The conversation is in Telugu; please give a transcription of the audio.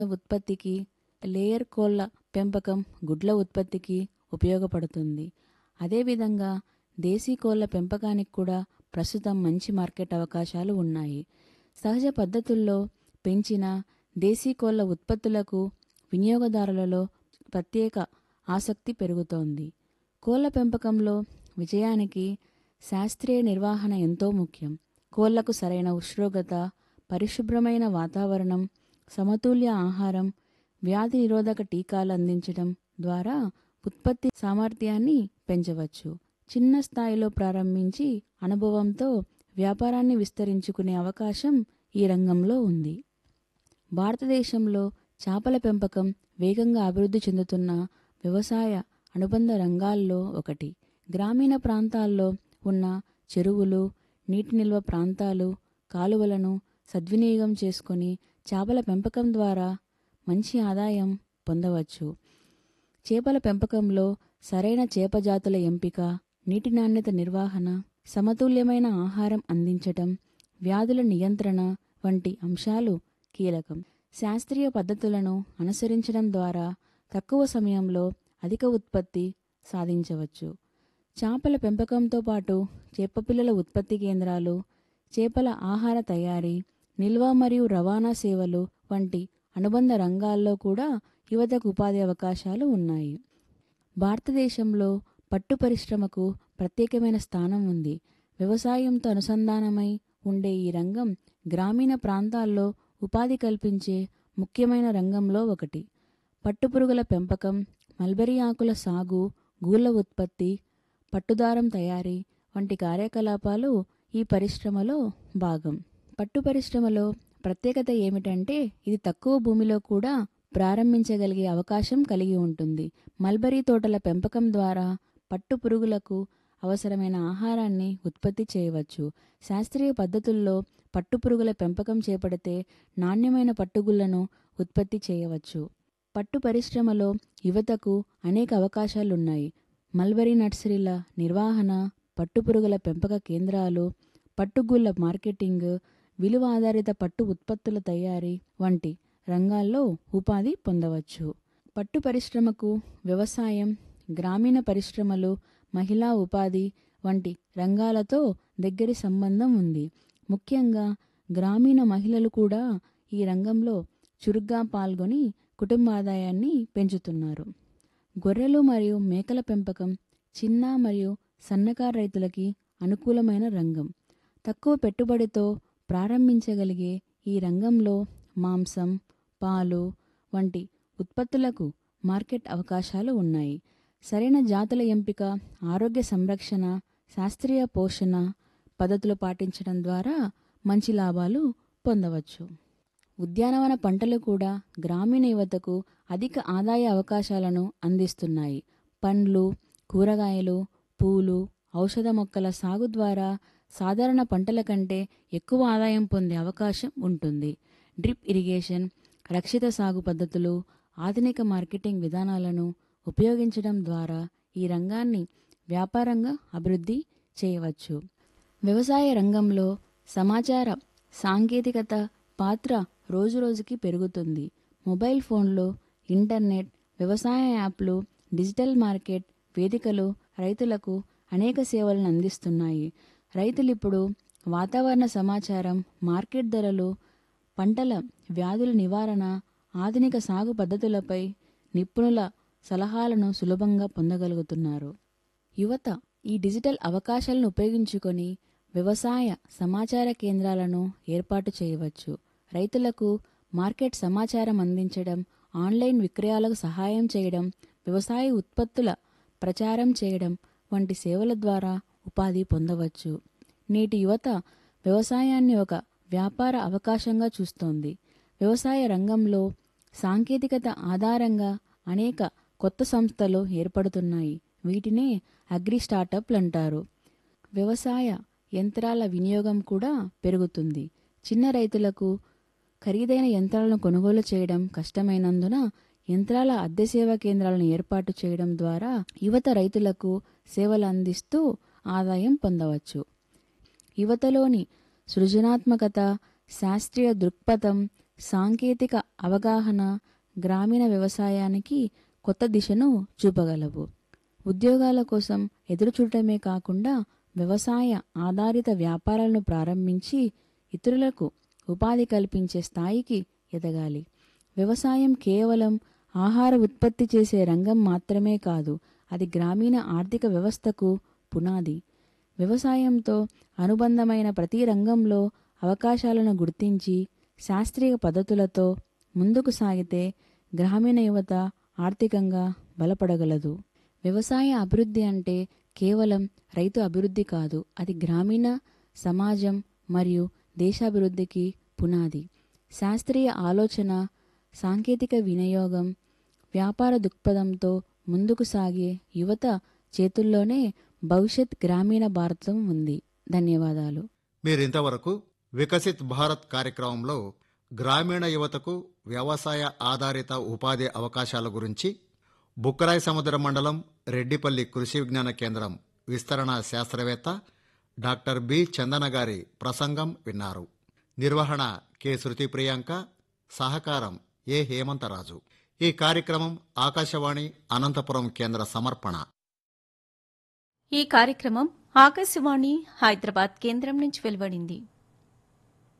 ఉత్పత్తికి లేయర్ కోళ్ల పెంపకం గుడ్ల ఉత్పత్తికి ఉపయోగపడుతుంది అదేవిధంగా దేశీ కోళ్ల పెంపకానికి కూడా ప్రస్తుతం మంచి మార్కెట్ అవకాశాలు ఉన్నాయి సహజ పద్ధతుల్లో పెంచిన దేశీ కోళ్ల ఉత్పత్తులకు వినియోగదారులలో ప్రత్యేక ఆసక్తి పెరుగుతోంది కోళ్ల పెంపకంలో విజయానికి శాస్త్రీయ నిర్వహణ ఎంతో ముఖ్యం కోళ్లకు సరైన ఉష్ణోగ్రత పరిశుభ్రమైన వాతావరణం సమతుల్య ఆహారం వ్యాధి నిరోధక టీకాలు అందించడం ద్వారా ఉత్పత్తి సామర్థ్యాన్ని పెంచవచ్చు చిన్న స్థాయిలో ప్రారంభించి అనుభవంతో వ్యాపారాన్ని విస్తరించుకునే అవకాశం ఈ రంగంలో ఉంది భారతదేశంలో చేపల పెంపకం వేగంగా అభివృద్ధి చెందుతున్న వ్యవసాయ అనుబంధ రంగాల్లో ఒకటి గ్రామీణ ప్రాంతాల్లో ఉన్న చెరువులు నీటి నిల్వ ప్రాంతాలు కాలువలను సద్వినియోగం చేసుకొని చేపల పెంపకం ద్వారా మంచి ఆదాయం పొందవచ్చు చేపల పెంపకంలో సరైన చేప జాతుల ఎంపిక నీటి నాణ్యత నిర్వహణ సమతుల్యమైన ఆహారం అందించటం వ్యాధుల నియంత్రణ వంటి అంశాలు కీలకం శాస్త్రీయ పద్ధతులను అనుసరించడం ద్వారా తక్కువ సమయంలో అధిక ఉత్పత్తి సాధించవచ్చు చేపల పెంపకంతో పాటు చేపపిల్లల ఉత్పత్తి కేంద్రాలు చేపల ఆహార తయారీ నిల్వ మరియు రవాణా సేవలు వంటి అనుబంధ రంగాల్లో కూడా యువతకు ఉపాధి అవకాశాలు ఉన్నాయి భారతదేశంలో పట్టు పరిశ్రమకు ప్రత్యేకమైన స్థానం ఉంది వ్యవసాయంతో అనుసంధానమై ఉండే ఈ రంగం గ్రామీణ ప్రాంతాల్లో ఉపాధి కల్పించే ముఖ్యమైన రంగంలో ఒకటి పట్టుపురుగుల పెంపకం మల్బరీ ఆకుల సాగు గూళ్ళ ఉత్పత్తి పట్టుదారం తయారీ వంటి కార్యకలాపాలు ఈ పరిశ్రమలో భాగం పట్టు పరిశ్రమలో ప్రత్యేకత ఏమిటంటే ఇది తక్కువ భూమిలో కూడా ప్రారంభించగలిగే అవకాశం కలిగి ఉంటుంది మల్బరీ తోటల పెంపకం ద్వారా పట్టు పురుగులకు అవసరమైన ఆహారాన్ని ఉత్పత్తి చేయవచ్చు శాస్త్రీయ పద్ధతుల్లో పట్టుపురుగుల పెంపకం చేపడితే నాణ్యమైన పట్టుగుళ్లను ఉత్పత్తి చేయవచ్చు పట్టు పరిశ్రమలో యువతకు అనేక అవకాశాలున్నాయి మల్బరీ నర్సరీల నిర్వహణ పట్టుపురుగుల పెంపక కేంద్రాలు పట్టుగుళ్ల మార్కెటింగ్ విలువ ఆధారిత పట్టు ఉత్పత్తుల తయారీ వంటి రంగాల్లో ఉపాధి పొందవచ్చు పట్టు పరిశ్రమకు వ్యవసాయం గ్రామీణ పరిశ్రమలు మహిళా ఉపాధి వంటి రంగాలతో దగ్గరి సంబంధం ఉంది ముఖ్యంగా గ్రామీణ మహిళలు కూడా ఈ రంగంలో చురుగ్గా పాల్గొని కుటుంబ ఆదాయాన్ని పెంచుతున్నారు గొర్రెలు మరియు మేకల పెంపకం చిన్న మరియు సన్నకారు రైతులకి అనుకూలమైన రంగం తక్కువ పెట్టుబడితో ప్రారంభించగలిగే ఈ రంగంలో మాంసం పాలు వంటి ఉత్పత్తులకు మార్కెట్ అవకాశాలు ఉన్నాయి సరైన జాతుల ఎంపిక ఆరోగ్య సంరక్షణ శాస్త్రీయ పోషణ పద్ధతులు పాటించడం ద్వారా మంచి లాభాలు పొందవచ్చు ఉద్యానవన పంటలు కూడా గ్రామీణ యువతకు అధిక ఆదాయ అవకాశాలను అందిస్తున్నాయి పండ్లు కూరగాయలు పూలు ఔషధ మొక్కల సాగు ద్వారా సాధారణ పంటల కంటే ఎక్కువ ఆదాయం పొందే అవకాశం ఉంటుంది డ్రిప్ ఇరిగేషన్ రక్షిత సాగు పద్ధతులు ఆధునిక మార్కెటింగ్ విధానాలను ఉపయోగించడం ద్వారా ఈ రంగాన్ని వ్యాపారంగా అభివృద్ధి చేయవచ్చు వ్యవసాయ రంగంలో సమాచార సాంకేతికత పాత్ర రోజురోజుకి పెరుగుతుంది మొబైల్ ఫోన్లు ఇంటర్నెట్ వ్యవసాయ యాప్లు డిజిటల్ మార్కెట్ వేదికలు రైతులకు అనేక సేవలను అందిస్తున్నాయి రైతులు ఇప్పుడు వాతావరణ సమాచారం మార్కెట్ ధరలు పంటల వ్యాధుల నివారణ ఆధునిక సాగు పద్ధతులపై నిపుణుల సలహాలను సులభంగా పొందగలుగుతున్నారు యువత ఈ డిజిటల్ అవకాశాలను ఉపయోగించుకొని వ్యవసాయ సమాచార కేంద్రాలను ఏర్పాటు చేయవచ్చు రైతులకు మార్కెట్ సమాచారం అందించడం ఆన్లైన్ విక్రయాలకు సహాయం చేయడం వ్యవసాయ ఉత్పత్తుల ప్రచారం చేయడం వంటి సేవల ద్వారా ఉపాధి పొందవచ్చు నేటి యువత వ్యవసాయాన్ని ఒక వ్యాపార అవకాశంగా చూస్తోంది వ్యవసాయ రంగంలో సాంకేతికత ఆధారంగా అనేక కొత్త సంస్థలు ఏర్పడుతున్నాయి వీటినే అగ్రి స్టార్టప్లు అంటారు వ్యవసాయ యంత్రాల వినియోగం కూడా పెరుగుతుంది చిన్న రైతులకు ఖరీదైన యంత్రాలను కొనుగోలు చేయడం కష్టమైనందున యంత్రాల అద్దె సేవా కేంద్రాలను ఏర్పాటు చేయడం ద్వారా యువత రైతులకు సేవలు అందిస్తూ ఆదాయం పొందవచ్చు యువతలోని సృజనాత్మకత శాస్త్రీయ దృక్పథం సాంకేతిక అవగాహన గ్రామీణ వ్యవసాయానికి కొత్త దిశను చూపగలవు ఉద్యోగాల కోసం ఎదురుచూడటమే కాకుండా వ్యవసాయ ఆధారిత వ్యాపారాలను ప్రారంభించి ఇతరులకు ఉపాధి కల్పించే స్థాయికి ఎదగాలి వ్యవసాయం కేవలం ఆహార ఉత్పత్తి చేసే రంగం మాత్రమే కాదు అది గ్రామీణ ఆర్థిక వ్యవస్థకు పునాది వ్యవసాయంతో అనుబంధమైన ప్రతి రంగంలో అవకాశాలను గుర్తించి శాస్త్రీయ పద్ధతులతో ముందుకు సాగితే గ్రామీణ యువత ఆర్థికంగా బలపడగలదు వ్యవసాయ అభివృద్ధి అంటే కేవలం రైతు అభివృద్ధి కాదు అది గ్రామీణ సమాజం మరియు దేశాభివృద్ధికి పునాది శాస్త్రీయ ఆలోచన సాంకేతిక వినియోగం వ్యాపార దృక్పథంతో ముందుకు సాగే యువత చేతుల్లోనే భవిష్యత్ గ్రామీణ భారతం ఉంది ధన్యవాదాలు మీరింతవరకు వికసిత్ భారత్ కార్యక్రమంలో గ్రామీణ యువతకు వ్యవసాయ ఆధారిత ఉపాధి అవకాశాల గురించి బుక్కరాయి సముద్ర మండలం రెడ్డిపల్లి కృషి విజ్ఞాన కేంద్రం విస్తరణ శాస్త్రవేత్త డాక్టర్ బి చందన గారి ప్రసంగం విన్నారు నిర్వహణ కె శృతి ప్రియాంక సహకారం ఏ హేమంతరాజు ఈ కార్యక్రమం ఆకాశవాణి అనంతపురం కేంద్ర సమర్పణ ఈ కార్యక్రమం ఆకాశవాణి హైదరాబాద్ కేంద్రం నుంచి వెలువడింది